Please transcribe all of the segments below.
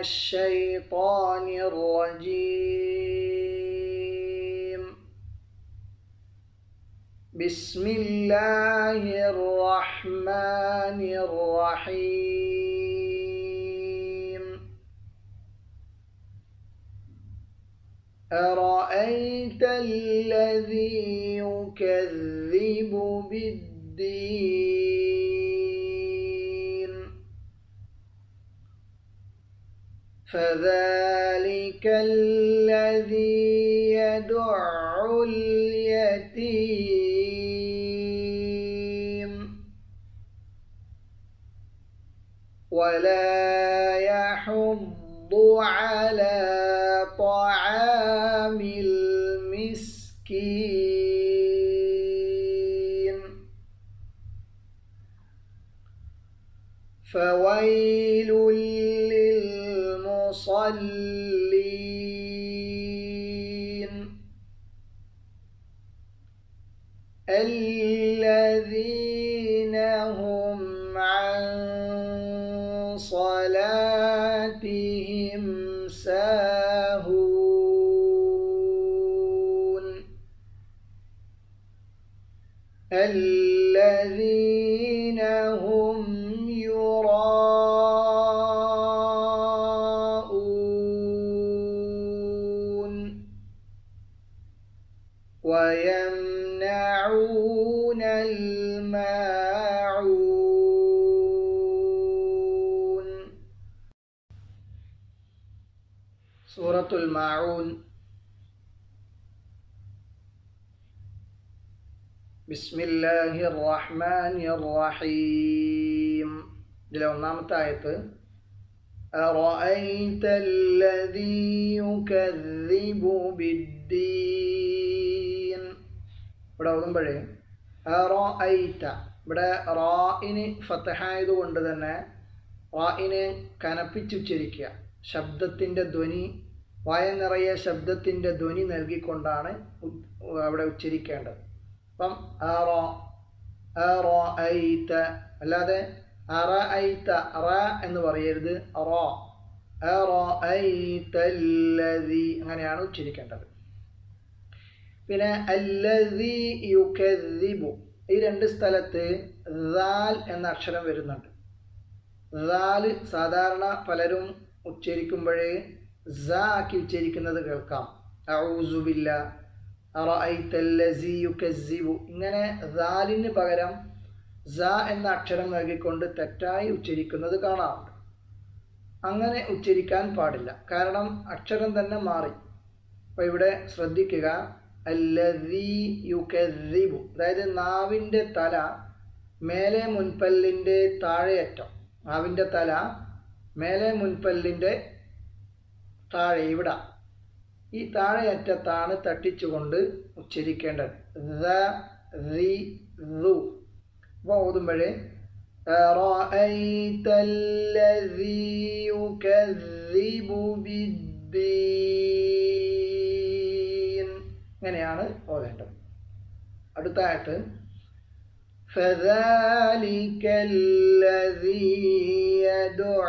الشيطان الرجيم بسم الله الرحمن الرحيم أرأيت الذي يكذب بالدين فذلك الذي يدع اليتيم ولا يحض على طعام المسكين فويل للمصلين الذين هم عن صلاتهم ساهون الذين هم يراءون ويمنعون الماعون سورة الماعون بسم الله الرحمن الرحيم ഇതിലെ ഒന്നാമത്തെ ആയത്ത് أرأيت الذي يكذب بالدين ഇവിടെ ഓതുമ്പോഴേ റൈത്ത ഇവിടെ റായിന് ഫത്തഹായത് കൊണ്ട് തന്നെ റായിനെ കനപ്പിച്ച് ഉച്ചരിക്കുക ശബ്ദത്തിൻ്റെ ധ്വനി വായ നിറയെ ശബ്ദത്തിൻ്റെ ധ്വനി നൽകിക്കൊണ്ടാണ് ഉ- അവിടെ ഉച്ചരിക്കേണ്ടത് അപ്പം ഐത്ത അല്ലാതെ അറ ഐത്ത റ എന്ന് പറയരുത് റോ ഐത്തല്ലതി അങ്ങനെയാണ് ഉച്ചരിക്കേണ്ടത് പിന്നെ അല്ലതി യുക്കദ്ദിബു ഈ രണ്ട് സ്ഥലത്ത് ദാൽ എന്ന അക്ഷരം വരുന്നുണ്ട് ദാൽ സാധാരണ പലരും ഉച്ചരിക്കുമ്പോഴേ സ ആക്കി ഉച്ചരിക്കുന്നത് കേൾക്കാം ഔസുബില്ല അറഅയ്തല്ലസി യുക്കസ്സിബു ഇങ്ങനെ ദാലിന് പകരം സ എന്ന അക്ഷരം നൽകിക്കൊണ്ട് തെറ്റായി ഉച്ചരിക്കുന്നത് കാണാറുണ്ട് അങ്ങനെ ഉച്ചരിക്കാൻ പാടില്ല കാരണം അക്ഷരം തന്നെ മാറി അപ്പോൾ ഇവിടെ ശ്രദ്ധിക്കുക അല്ലദീ യുക്കദ്ദിബു അതായത് നാവിൻ്റെ തല മേലെ മുൻപല്ലിൻ്റെ താഴെയറ്റം നാവിൻ്റെ തല മേലെ മുൻപല്ലിൻ്റെ താഴെ ഇവിടെ ഈ താഴെയറ്റത്താണ് തട്ടിച്ചുകൊണ്ട് ഉച്ചരിക്കേണ്ടത് ദ റി റു അപ്പോൾ ഓതുമ്പോഴേ أرأيت الذي يكذب بالدين ഇങ്ങനെയാണ് ഓതേണ്ടത് അടുത്ത ആയിട്ട് فذلك الذي يدع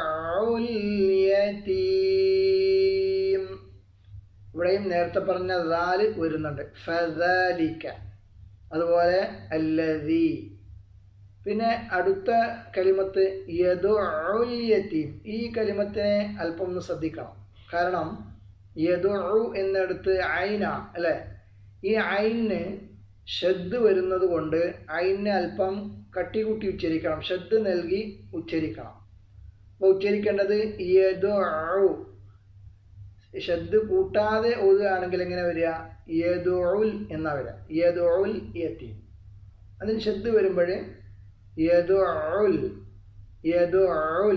اليتيم ഇവിടെയും നേരത്തെ പറഞ്ഞ ദാല് വരുന്നുണ്ട് ഫദാലിക്ക അതുപോലെ അല്ലദീ പിന്നെ അടുത്ത കലിമത്ത് യദുഉൽ യതീം ഈ കലിമത്തിനെ അല്പം ഒന്ന് ശ്രദ്ധിക്കണം കാരണം യദുഉ എന്നിടത്ത് ഐന അല്ലേ ഈ ഐന് ഷദ് വരുന്നത് കൊണ്ട് ഐനെ അല്പം കട്ടികൂട്ടി ഉച്ചരിക്കണം ഷദ് നൽകി ഉച്ചരിക്കണം അപ്പോൾ ഉച്ചരിക്കേണ്ടത് യദുഉ ഷദ് കൂട്ടാതെ ഓതുകയാണെങ്കിൽ എങ്ങനെ വരിക യദുഉൽ എന്നാ വരിക യദുഉൽ യതീം അതിന് ഷദ് വരുമ്പോൾ യദുഉൽ യദുഉൽ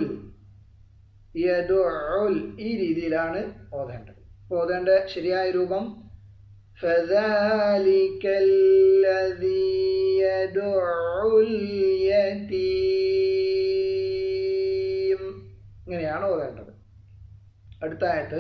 യദുഉൽ ഈ രീതിയിലാണ് ഓതേണ്ടത് അപ്പോൾ ഓതേണ്ട ശരിയായ രൂപം فذلك الذي يدعو اليتيم ഇങ്ങനെയാണ് ഓതേണ്ടത് അടുത്ത ആയത്ത്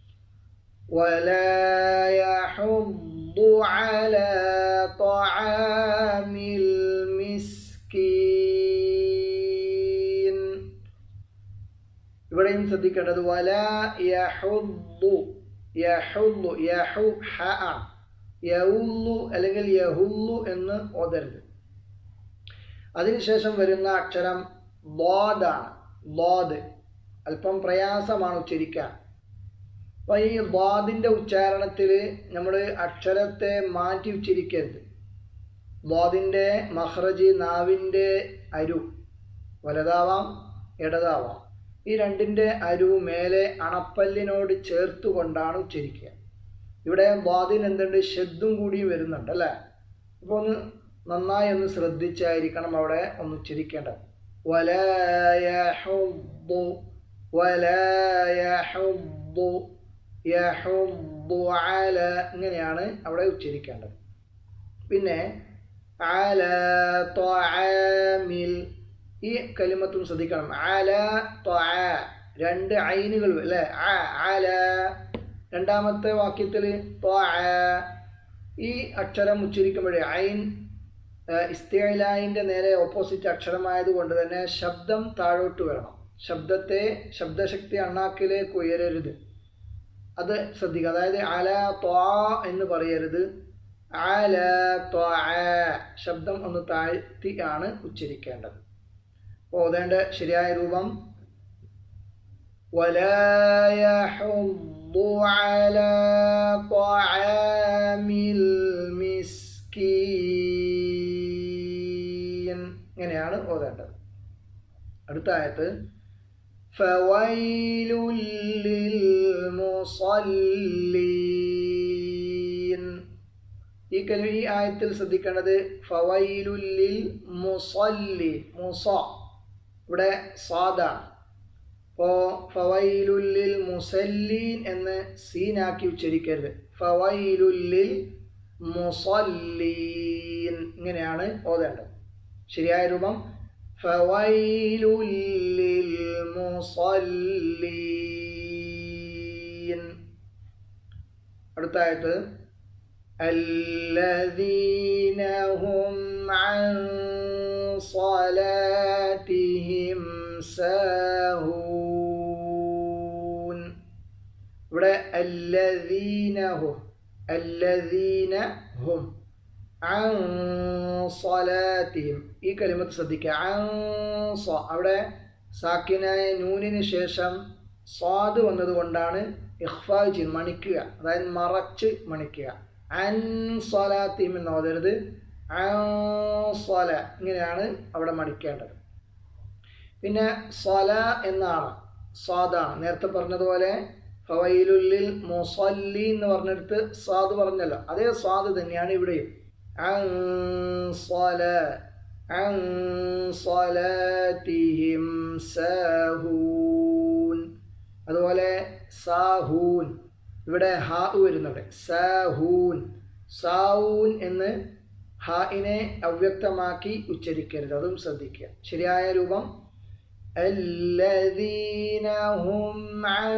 ولا يحض على طعام المسكين ഇവിടെയും ശ്രദ്ധിക്കേണ്ടത് വല യഹുദ്ദു യഹുദ്ദു യഹു ഹ ആണ് യഹുല്ലു അല്ലെങ്കിൽ യഹുല്ലു എന്ന് ഓതരുത് അതിനുശേഷം വരുന്ന അക്ഷരം ലോദാണ് ലോദ് അല്പം പ്രയാസമാണ് ഉച്ചരിക്കാൻ അപ്പോൾ ഈ ദ്വാദിൻ്റെ ഉച്ചാരണത്തിൽ നമ്മൾ അക്ഷരത്തെ മാറ്റി ഉച്ചരിക്കരുത് ദ്വാദിൻ്റെ മഹ്റജ് നാവിൻ്റെ അരു വലതാവാം ഇടതാവാം ഈ രണ്ടിൻ്റെ അരു മേലെ അണപ്പല്ലിനോട് ചേർത്തുകൊണ്ടാണ് ഉച്ചരിക്കുക ഇവിടെ ദ്വാദിന് എന്തുണ്ട് ശബ്ദം കൂടി വരുന്നുണ്ട് അല്ലേ അപ്പോൾ ഒന്ന് നന്നായി ഒന്ന് ശ്രദ്ധിച്ചായിരിക്കണം അവിടെ ഒന്ന് ഉച്ചരിക്കേണ്ടത് വലയഹുബ്ബു വലയഹുബ്ബു യഹുബ്ബു അല ഇങ്ങനെയാണ് അവിടെ ഉച്ചരിക്കേണ്ടത് പിന്നെ അല ത്വഅമിൽ ഈ കലിമത്തും ശ്രദ്ധിക്കണം അല ത്വഅ രണ്ട് ഐനുകൾ അല്ലേ അ അല രണ്ടാമത്തെ വാക്യത്തിൽ ത്വഅ ഈ അക്ഷരം ഉച്ചരിക്കുമ്പോഴേ ഐൻ ഇസ്തിലായിൻ്റെ നേരെ ഓപ്പോസിറ്റ് അക്ഷരമായതുകൊണ്ട് തന്നെ ശബ്ദം താഴോട്ട് വരണം ശബ്ദത്തെ ശബ്ദശക്തി അണ്ണാക്കിലേക്ക് ഉയരരുത് അത് ശ്രദ്ധിക്കുക അതായത് അല ത്വാ എന്ന് പറയരുത് അല ത്വാ ശബ്ദം ഒന്ന് താഴ്ത്തി ആണ് ഉച്ചരിക്കേണ്ടത് അപ്പോൾ ഓതേണ്ട ശരിയായ രൂപം ولا يحض على طعام المسكين ഇങ്ങനെയാണ് ഓതേണ്ടത് അടുത്ത ആയത്ത് فويل للمصلين ഈ കലി ഈ ആയത്തിൽ ശ്രദ്ധിക്കേണ്ടത് ഫവൈലുല്ലിൽ മുസല്ലി മുസ ഇവിടെ സാദാണ് അപ്പോൾ ഫവൈലുല്ലിൽ മുസല്ലീൻ എന്ന് സീനാക്കി ഉച്ചരിക്കരുത് ഫവൈലുല്ലിൽ മുസല്ലീൻ ഇങ്ങനെയാണ് ഓതേണ്ടത് ശരിയായ രൂപം ഫവൈലുല്ലിൽ മുസല്ലീൻ അടുത്തായിട്ട് الذين هم عن صلاتهم ساهون ഇവിടെ അല്ലദീനഹും അല്ലദീനഹും അൻ സ്വലാത്തിഹിം ഈ കലിമത്ത് ശ്രദ്ധിക്കുക അൻ സ്വ അവിടെ സാക്കിനായ നൂനിന് ശേഷം സ്വാദ് വന്നതുകൊണ്ടാണ് ഇഖ്ഫാ ചെയ്ത് മണിക്കുക അതായത് മറച്ച് മണിക്കുക അൻ സ്വലാത്തിഹിം എന്ന് ഓതരുത് അൻ സ്വല ഇങ്ങനെയാണ് അവിടെ മണിക്കേണ്ടത് പിന്നെ സ്വല എന്നാണ് സ്വാദാണ് നേരത്തെ പറഞ്ഞതുപോലെ ഫവൈലുല്ലിൽ മുസല്ലി എന്ന് പറഞ്ഞെടുത്ത് സ്വാദ് പറഞ്ഞല്ലോ അതേ സ്വാദ് തന്നെയാണ് ഇവിടെയും അൻ സ്വല അൻ സ്വലാത്തിഹിം സാഹൂൻ അതുപോലെ സാഹൂൻ ഇവിടെ ഹാ വരുന്നുണ്ട് സാഹൂൻ സാവൂൻ എന്ന് ഹാഇനെ അവ്യക്തമാക്കി ഉച്ചരിക്കരുത് അതും ശ്രദ്ധിക്കുക ശരിയായ രൂപം الذين هم عن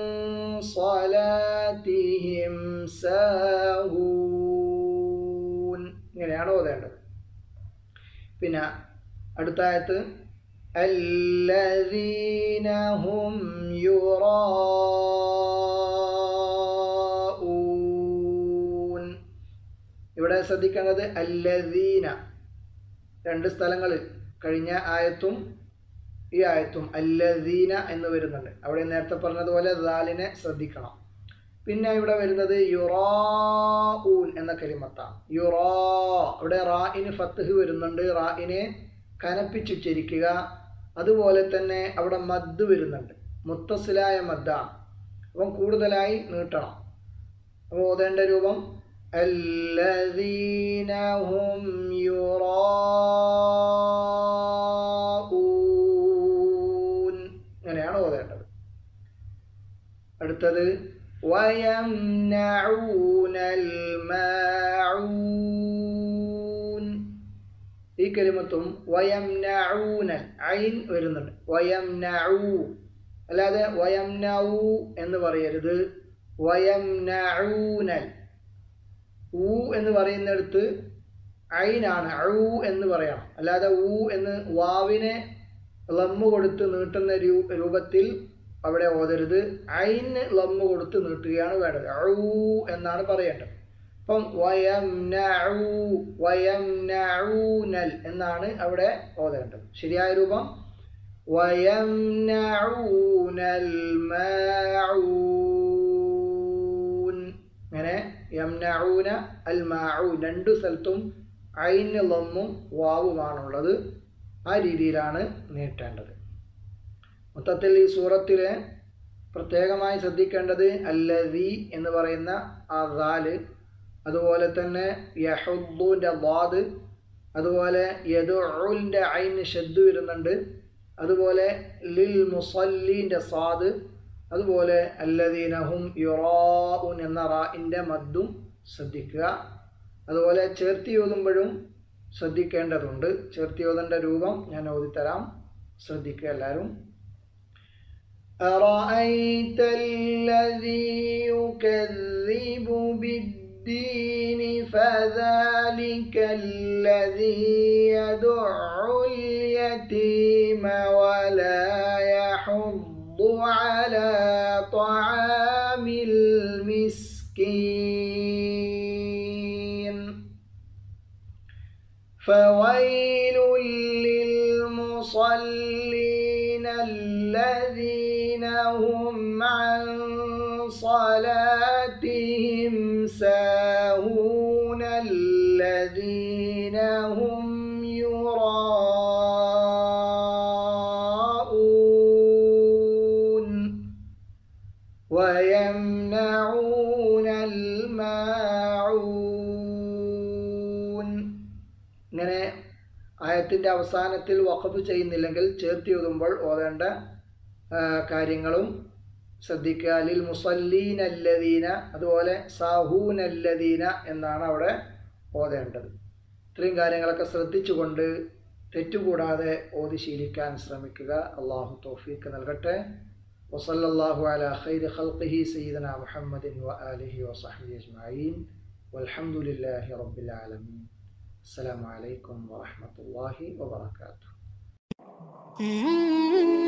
صلاتهم ساهون ഇങ്ങനെയാണ് ഓതേണ്ടത് പിന്നെ അടുത്ത ആയത്ത് الذين هم يراءون ഇവിടെ ശ്രദ്ധിക്കേണ്ടത് അല്ലദീന രണ്ട് സ്ഥലങ്ങളിൽ കഴിഞ്ഞ ആയത്തും ഈ ആയത്തും അല്ലദീന എന്ന് വരുന്നുണ്ട് അവിടെ നേരത്തെ പറഞ്ഞതുപോലെ ദാലിനെ ശ്രദ്ധിക്കണം പിന്നെ ഇവിടെ വരുന്നത് യുറാഊൻ എന്ന കലിമത്താണ് യുറാ അവിടെ റായിന് ഫത്തഹ് വരുന്നുണ്ട് റായിനെ കനപ്പിച്ചുച്ചരിക്കുക അതുപോലെ തന്നെ അവിടെ മദ് വരുന്നുണ്ട് മുത്തസിലായ മദ്ദാണ് അപ്പം കൂടുതലായി നീട്ടണം അപ്പോൾ ഓതേണ്ട രൂപം الذين هم يراءون അങ്ങനെയാണ് ഓതേണ്ടത് അടുത്തത് ويمنعون الماعون ഈ കലിമത്തും വയംനഊനൽ ഐൻ വരുന്നുണ്ട് വയംനഊ അല്ലാതെ വയംനഊ എന്ന് പറയരുത് വയംനഊനൽ ഊ എന്ന് പറയുന്നിടത്ത് ഐനാണ് ഊ എന്ന് പറയണം അല്ലാതെ ഊ എന്ന് വാവിനെ ലമ്മ് കൊടുത്ത് നീട്ടുന്ന രൂ രൂപത്തിൽ അവിടെ ഓതരുത് ഐന് ലമ്മ് കൊടുത്ത് നീട്ടുകയാണ് വേണ്ടത് ഔ എന്നാണ് പറയേണ്ടത് അപ്പം വയംനഊ വയംനഊനൽ എന്നാണ് അവിടെ ഓതേണ്ടത് ശരിയായ രൂപം വയംനഊനൽ മാഊൻ അങ്ങനെ യംനഊന അൽ മാഊൻ രണ്ടു സ്ഥലത്തും ഐന് ലമ്മും വാവുമാണുള്ളത് ആ രീതിയിലാണ് നീട്ടേണ്ടത് മൊത്തത്തിൽ ഈ സൂറത്തിലെ പ്രത്യേകമായി ശ്രദ്ധിക്കേണ്ടത് അല്ലതി എന്ന് പറയുന്ന ആ ദാല് അതുപോലെ തന്നെ യഹുദ്ദൂൻ്റെ വാദ് അതുപോലെ യദുലിൻ്റെ ഐന് ഷെദ് വരുന്നുണ്ട് അതുപോലെ ലിൽ മുസല്ലീൻ്റെ സാദ് അതുപോലെ അല്ലദീനഹും യുറാഉൻ എന്ന റാഇൻ്റെ മദ്ദും ശ്രദ്ധിക്കുക അതുപോലെ ചേർത്തി ഓതുമ്പോഴും ശ്രദ്ധിക്കേണ്ടതുണ്ട് ചേർത്തി ഓതേണ്ട രൂപം ഞാൻ ഓതിത്തരാം ശ്രദ്ധിക്കുക എല്ലാവരും أرأيت الذي يكذب بالدين فذلك الذي يدع اليتيم ولا يحض على طعام المسكين فويل للمصلين الذين هم عن صلاتهم ساهون الذين هم يراءون ويمنعون الماعون ഇങ്ങനെ ആയത്തിൻ്റെ അവസാനത്തിൽ വഖഫ് ചെയ്യുന്നില്ലെങ്കിൽ ചേർത്തി എഴുതുമ്പോൾ ഓതേണ്ട ആ, കാര്യങ്ങളും ശ്രദ്ധിക്കുക ലിൽ മുസല്ലീൻ അല്ലദീന അതുപോലെ സാഹൂൻ അല്ലദീന എന്നാണ് അവിടെ ഓതേണ്ടത് ഇത്രയും കാര്യങ്ങളൊക്കെ ശ്രദ്ധിച്ചുകൊണ്ട് തെറ്റുകൂടാതെ ഓതി ശീലിക്കാൻ ശ്രമിക്കുക അള്ളാഹു തൗഫീക്ക് നൽകട്ടെ വസല്ലല്ലാഹു അല ഖൈരി ഖൽഖിഹി സയ്യിദന മുഹമ്മദിൻ വ ആലിഹി വസഹ്ബിഹി അജ്മഈൻ വൽഹംദുലില്ലാഹി റബ്ബിൽ ആലമീൻ അസ്സലാമു അലൈക്കും വറഹ്മത്തുള്ളാഹി വബറകാതുഹു Mm-hmm.